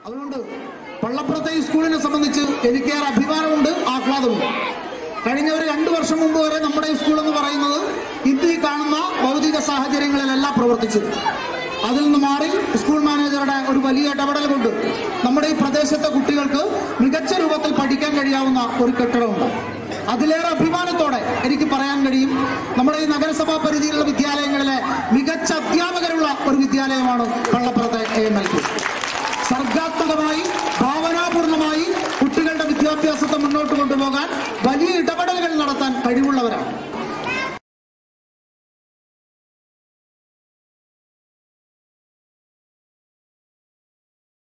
അതുകൊണ്ട് പള്ളപ്പുറത്തെ ഈ സ്കൂളിനെ സംബന്ധിച്ച് എനിക്കേറെ അഭിമാനമുണ്ട് ആഹ്ലാദമുണ്ട് കഴിഞ്ഞ ഒരു രണ്ടു വർഷം മുമ്പ് വരെ നമ്മുടെ ഈ സ്കൂൾ എന്ന് പറയുന്നത് ഇന്ന് ഈ കാണുന്ന ഭൗതിക സാഹചര്യങ്ങളിലല്ല പ്രവർത്തിച്ചത് അതിൽ നിന്ന് മാറി സ്കൂൾ മാനേജറുടെ ഒരു വലിയ ഇടപെടൽ കൊണ്ട് നമ്മുടെ ഈ പ്രദേശത്തെ കുട്ടികൾക്ക് മികച്ച രൂപത്തിൽ പഠിക്കാൻ കഴിയാവുന്ന ഒരു കെട്ടിടമുണ്ട് അതിലേറെ അഭിമാനത്തോടെ എനിക്ക് പറയാൻ കഴിയും നമ്മുടെ ഈ നഗരസഭാ പരിധിയിലുള്ള വിദ്യാലയങ്ങളിലെ മികച്ച അധ്യാപകരുള്ള ഒരു വിദ്യാലയമാണ് പള്ളപ്പുറത്തെ എ എം എൽ പി സർഗാത്മകമായി ഭാവനാപൂർണമായി കുട്ടികളുടെ വിദ്യാഭ്യാസത്തെ മുന്നോട്ട് കൊണ്ടുപോകാൻ